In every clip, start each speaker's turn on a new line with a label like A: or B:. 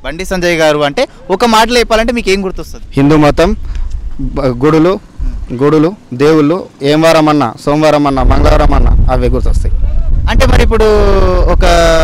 A: బండి సంజయ్ గారు అంటే ఒక మాటలో చెప్పాలంటే మీకు ఏం గుర్తొస్తుంది
B: హిందూ మతం బ- గుడులు గుడులు దేవుళ్ళు ఏం వారం అన్నా సోమవారం అన్నా మంగళవారం అన్నా అవి గుర్తొస్తాయి
A: అంటే మరి ఇప్పుడు ఒక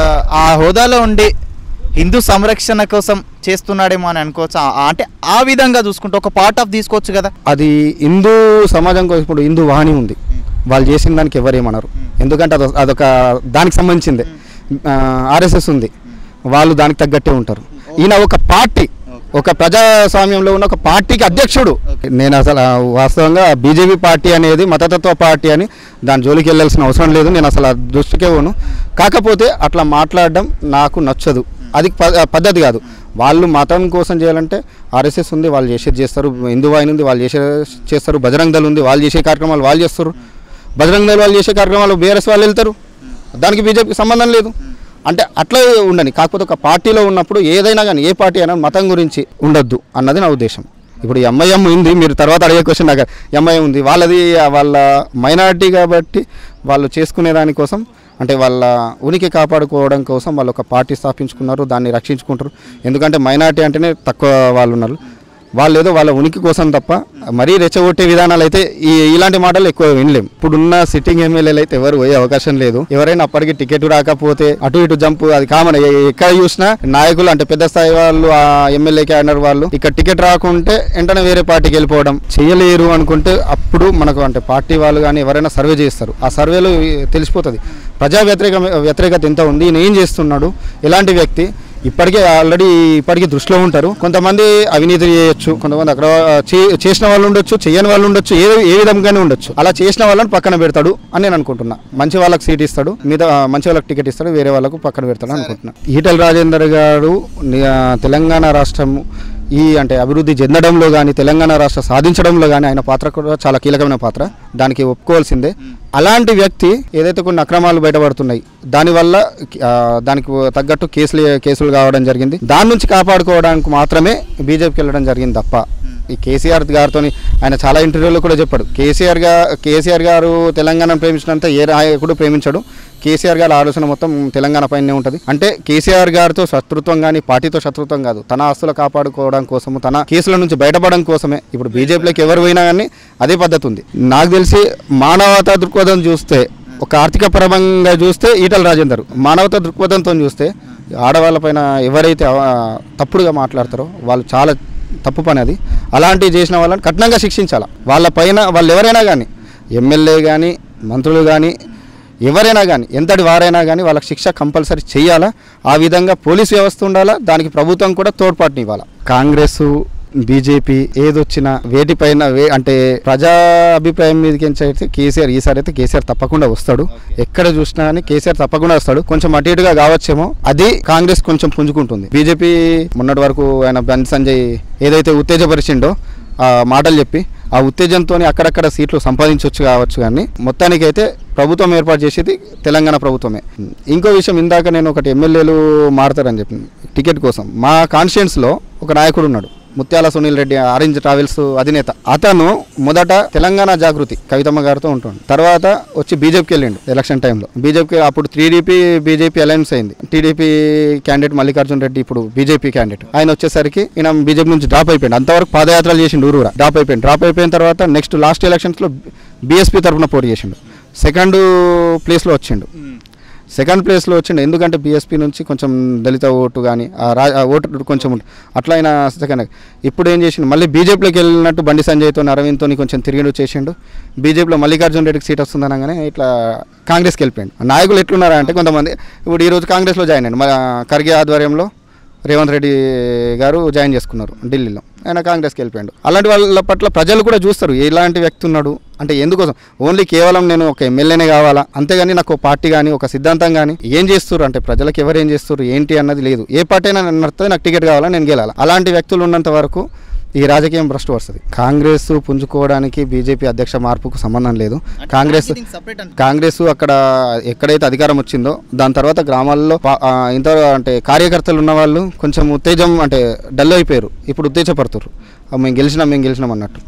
A: ఆ హోదాలో ఉండి హిందూ సంరక్షణ కోసం చేస్తున్నాడేమో అని అనుకోవచ్చు ఆ- ఆ- అంటే ఆ విధంగా చూసుకుంటే ఒక పార్ట్ ఆఫ్ తీసుకోవచ్చు కదా
B: అది హిందూ సమాజం కోసం ఇప్పుడు హిందూ వాహిని ఉంది వాళ్ళు చేసిన దానికి ఎవరేమన్నారు ఎందుకంటే అది అదొక దానికి సంబంధించిందే ఆర్ఎస్ఎస్ ఉంది వాళ్ళు దానికి తగ్గట్టే ఉంటారు ఈయన ఒక పార్టీ ఒక ప్రజాస్వామ్యంలో ఉన్న ఒక పార్టీకి అధ్యక్షుడు నేను అసలు ఆ వాస్తవంగా బీజేపీ పార్టీ అనేది మతతత్వ పార్టీ అని దాని జోలికి వెళ్ళాల్సిన అవసరం లేదు నేను అసలు ఆ దృష్టికే పోను కాకపోతే అట్లా మాట్లాడడం నాకు నచ్చదు అది ప- పద్ధతి కాదు వాళ్ళు మతం కోసం చేయాలంటే ఆర్ఎస్ఎస్ ఉంది వాళ్ళు చేసేది చేస్తారు హిందూ వాహిని ఉంది వాళ్ళు చేసే చేస్తారు బజరంగ్ దళ్ ఉంది వాళ్ళు చేసే కార్యక్రమాలు వాళ్ళు చేస్తారు బజరంగ్ దళ్ వాళ్ళు చేసే కార్యక్రమాలు బీఆర్ఎస్ వాళ్ళు వెళ్తారు దానికి బీజేపీకి సంబంధం లేదు అంటే అట్లా ఉండని కాకపోతే ఒక పార్టీలో ఉన్నప్పుడు ఏదైనా కానీ ఏ పార్టీ అయినా మతం గురించి ఉండొద్దు అన్నది నా ఉద్దేశం ఇప్పుడు ఎంఐఎం ఉంది మీరు తర్వాత అడిగే క్వశ్చన్ నాకు ఎంఐఎం ఉంది వాళ్ళది వాళ్ళ మైనారిటీ కాబట్టి వాళ్ళు చేసుకునే దానికోసం అంటే వాళ్ళ ఉనికి కాపాడుకోవడం కోసం వాళ్ళు ఒక పార్టీ స్థాపించుకున్నారు దాన్ని రక్షించుకుంటారు ఎందుకంటే మైనారిటీ అంటేనే తక్కువ వాళ్ళు ఉన్నారు వాళ్ళు ఏదో వాళ్ళ ఉనికి కోసం తప్ప మరీ రెచ్చగొట్టే విధానాలు అయితే ఈ ఇలాంటి మాటలు ఎక్కువ వినలేం ఇప్పుడున్న సిట్టింగ్ ఎమ్మెల్యేలు అయితే ఎవరు పోయే అవకాశం లేదు ఎవరైనా అప్పటికి టికెట్ రాకపోతే అటు ఇటు జంప్ అది కామన్ ఎక్కడ చూసినా నాయకులు అంటే పెద్ద స్థాయి వాళ్ళు ఆ ఎమ్మెల్యే క్యాడర్ వాళ్ళు ఇక్కడ టికెట్ రాకుంటే వెంటనే వేరే పార్టీకి వెళ్ళిపోవడం చేయలేరు అనుకుంటే అప్పుడు మనకు అంటే పార్టీ వాళ్ళు కానీ ఎవరైనా సర్వే చేస్తారు ఆ సర్వేలో తెలిసిపోతుంది ప్రజా వ్యతిరేక వ్యతిరేకత ఎంత ఉంది ఈయన ఏం చేస్తున్నాడు ఎలాంటి వ్యక్తి ఇప్పటికే ఆల్రెడీ ఇప్పటికీ దృష్టిలో ఉంటారు కొంతమంది అవినీతి చేయొచ్చు కొంతమంది అక్కడ చే- చేసిన వాళ్ళు ఉండొచ్చు చేయని వాళ్ళు ఉండొచ్చు ఏ ఏ విధంగానే ఉండొచ్చు అలా చేసిన వాళ్ళని పక్కన పెడతాడు అని నేను అనుకుంటున్నా మంచి వాళ్ళకి సీట్ ఇస్తాడు మీద మంచి వాళ్ళకి టికెట్ ఇస్తాడు వేరే వాళ్ళకు పక్కన పెడతాడు అనుకుంటున్నా ఈటల రాజేందర్ గారు ని- ఆ, తెలంగాణ రాష్ట్రము ఈ అంటే అభివృద్ధి చెందడంలో కానీ తెలంగాణ రాష్ట్ర సాధించడంలో కానీ ఆయన పాత్ర కూడా చాలా కీలకమైన పాత్ర దానికి ఒప్పుకోవాల్సిందే అలాంటి వ్యక్తి ఏదైతే కొన్ని అక్రమాలు బయటపడుతున్నాయి దానివల్ల ఆ, దానికి తగ్గట్టు కేసులు కేసులు కావడం జరిగింది దాని నుంచి కాపాడుకోవడానికి మాత్రమే బీజేపీకి వెళ్ళడం జరిగింది తప్ప ఈ కేసీఆర్ గారితో ఆయన చాలా ఇంటర్వ్యూలో కూడా చెప్పాడు కేసీఆర్ గా కేసీఆర్ గారు తెలంగాణను ప్రేమించినంత ఏ నాయకుడు ప్రేమించాడు కేసీఆర్ గారి ఆలోచన మొత్తం తెలంగాణ పైనే ఉంటుంది అంటే కేసీఆర్ గారితో శత్రుత్వం కానీ పార్టీతో శత్రుత్వం కాదు తన ఆస్తులు కాపాడుకోవడం కోసము తన కేసుల నుంచి బయటపడడం కోసమే ఇప్పుడు బీజేపీలోకి ఎవరు పోయినా కానీ అదే పద్ధతి ఉంది నాకు తెలిసి మానవతా దృక్పథం చూస్తే ఒక ఆర్థిక పరంగా చూస్తే ఈటల రాజేందర్ మానవతా దృక్పథంతో చూస్తే ఆడవాళ్ళపైన ఎవరైతే అవ- తప్పుడుగా మాట్లాడతారో వాళ్ళు చాలా తప్పు పని అది అలాంటివి చేసిన వాళ్ళని కఠినంగా శిక్షించాలి వాళ్ళ పైన వాళ్ళు ఎవరైనా కానీ ఎమ్మెల్యే కానీ మంత్రులు కానీ ఎవరైనా కానీ ఎంతటి వారైనా కానీ వాళ్ళకి శిక్ష కంపల్సరీ చేయాలా ఆ విధంగా పోలీస్ వ్యవస్థ ఉండాలా దానికి ప్రభుత్వం కూడా తోడ్పాటుని ఇవ్వాలా కాంగ్రెస్ బీజేపీ ఏదొచ్చినా వేటిపైన వే అంటే ప్రజా అభిప్రాయం మీదకి అయితే కేసీఆర్ ఈసారి అయితే కేసీఆర్ తప్పకుండా వస్తాడు ఎక్కడ చూసినా కానీ కేసీఆర్ తప్పకుండా వస్తాడు కొంచెం అటు ఇటుగా కావచ్చేమో అది కాంగ్రెస్ కొంచెం పుంజుకుంటుంది బీజేపీ మొన్నటి వరకు ఆయన బండి సంజయ్ ఏదైతే ఉత్తేజపరిచిండో ఆ మాటలు చెప్పి ఆ ఉత్తేజంతో అక్కడక్కడ సీట్లు సంపాదించవచ్చు కావచ్చు కానీ మొత్తానికైతే ప్రభుత్వం ఏర్పాటు చేసేది తెలంగాణ ప్రభుత్వమే ఇంకో విషయం ఇందాక నేను ఒకటి ఎమ్మెల్యేలు మారుతారని చెప్పింది టికెట్ కోసం మా కాన్స్టిట్యున్స్లో ఒక నాయకుడు ఉన్నాడు ముత్యాల సునీల్ రెడ్డి ఆరెంజ్ ట్రావెల్స్ అధినేత అతను మొదట తెలంగాణ జాగృతి కవితమ్మ గారితో ఉంటుండు తర్వాత వచ్చి బీజేపీకి వెళ్ళిండు ఎలక్షన్ టైంలో బీజేపీ అప్పుడు టీడీపీ బీజేపీ అలయన్స్ అయింది టీడీపీ క్యాండిడేట్ మల్లికార్జున్ రెడ్డి ఇప్పుడు బీజేపీ క్యాండిడేట్ ఆయన వచ్చేసరికి ఈయన బీజేపీ నుంచి డ్రాప్ అయిపోయింది అంతవరకు పాదయాత్రలు చేసిండు ఊరూరా డ్రాప్ అయిపోయింది డ్రాప్ అయిపోయిన తర్వాత నెక్స్ట్ లాస్ట్ ఎలక్షన్స్లో బీఎస్పీ తరఫున పోటీ చేసిండు సెకండ్ ప్లేస్లో వచ్చిండు సెకండ్ ప్లేస్లో వచ్చిండు ఎందుకంటే బీఎస్పీ నుంచి కొంచెం దళిత ఓటు కానీ ఆ రా ఆ ఓటు కొంచెం ఉంటుంది అట్లా ఆయన సెకండ్ ఇప్పుడు ఏం చేసిండు మళ్ళీ బీజేపీలోకి వెళ్ళినట్టు బండి సంజయ్తో అరవింద్తో కొంచెం తిరిగి చేసిండు బీజేపీలో మల్లికార్జున రెడ్డికి సీట్ వస్తుందనగానే ఇట్లా కాంగ్రెస్కి వెళ్ళిపోయాడు నాయకులు ఎట్లున్నారా అంటే కొంతమంది ఇప్పుడు ఈరోజు కాంగ్రెస్లో జాయిన్ అయ్యాడు మన ఖర్గే ఆధ్వర్యంలో రేవంత్ రెడ్డి గారు జాయిన్ చేసుకున్నారు ఢిల్లీలో ఆయన కాంగ్రెస్కి వెళ్ళిపోయాడు అలాంటి వాళ్ళ పట్ల ప్రజలు కూడా చూస్తారు ఎలాంటి వ్యక్తి ఉన్నాడు అంటే ఎందుకోసం ఓన్లీ కేవలం నేను ఒక ఎమ్మెల్యేనే కావాలా అంతేగాని నాకు ఒక పార్టీ కానీ ఒక సిద్ధాంతం కానీ ఏం చేస్తారు అంటే ప్రజలకు ఎవరు ఏం చేస్తారు ఏంటి అన్నది లేదు ఏ పార్టీ అయినా నన్ను నడుస్తుంది నాకు టికెట్ కావాలా నేను గెలాలి అలాంటి వ్యక్తులు ఉన్నంత వరకు ఈ రాజకీయం భ్రష్టు వస్తుంది కాంగ్రెస్ పుంజుకోవడానికి బీజేపీ అధ్యక్ష మార్పుకు సంబంధం లేదు కాంగ్రెస్ కాంగ్రెస్ అక్కడ ఎక్కడైతే అధికారం వచ్చిందో దాని తర్వాత గ్రామాల్లో పా- ఆ, ఇంత అంటే కార్యకర్తలు ఉన్న వాళ్ళు కొంచెం ఉత్తేజం అంటే డల్ అయిపోయారు ఇప్పుడు ఉత్తేజపడుతున్నారు ఆ, మేము గెలిచినాం మేము గెలిచినాం అన్నట్టు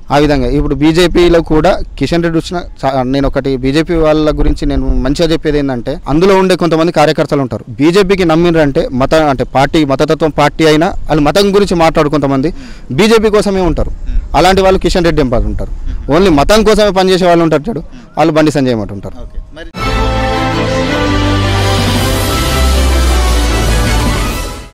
B: ఆ విధంగా ఇప్పుడు బీజేపీలో కూడా కిషన్ రెడ్డి వచ్చిన చా- నేను ఒకటి బీజేపీ వాళ్ళ గురించి నేను మంచిగా చెప్పేది ఏంటంటే అందులో ఉండే కొంతమంది కార్యకర్తలు ఉంటారు బీజేపీకి నమ్మినంటే మత అంటే పార్టీ మతతత్వం పార్టీ అయినా వాళ్ళు మతం గురించి మాట్లాడు కొంతమంది బీజేపీ కోసమే ఉంటారు అలాంటి వాళ్ళు కిషన్ రెడ్డి ఎంపాలు ఉంటారు ఓన్లీ మతం కోసమే పనిచేసే వాళ్ళు ఉంటారు చూడు వాళ్ళు బండి సంజయ్ మాట ఉంటారు
A: ఓకే మరి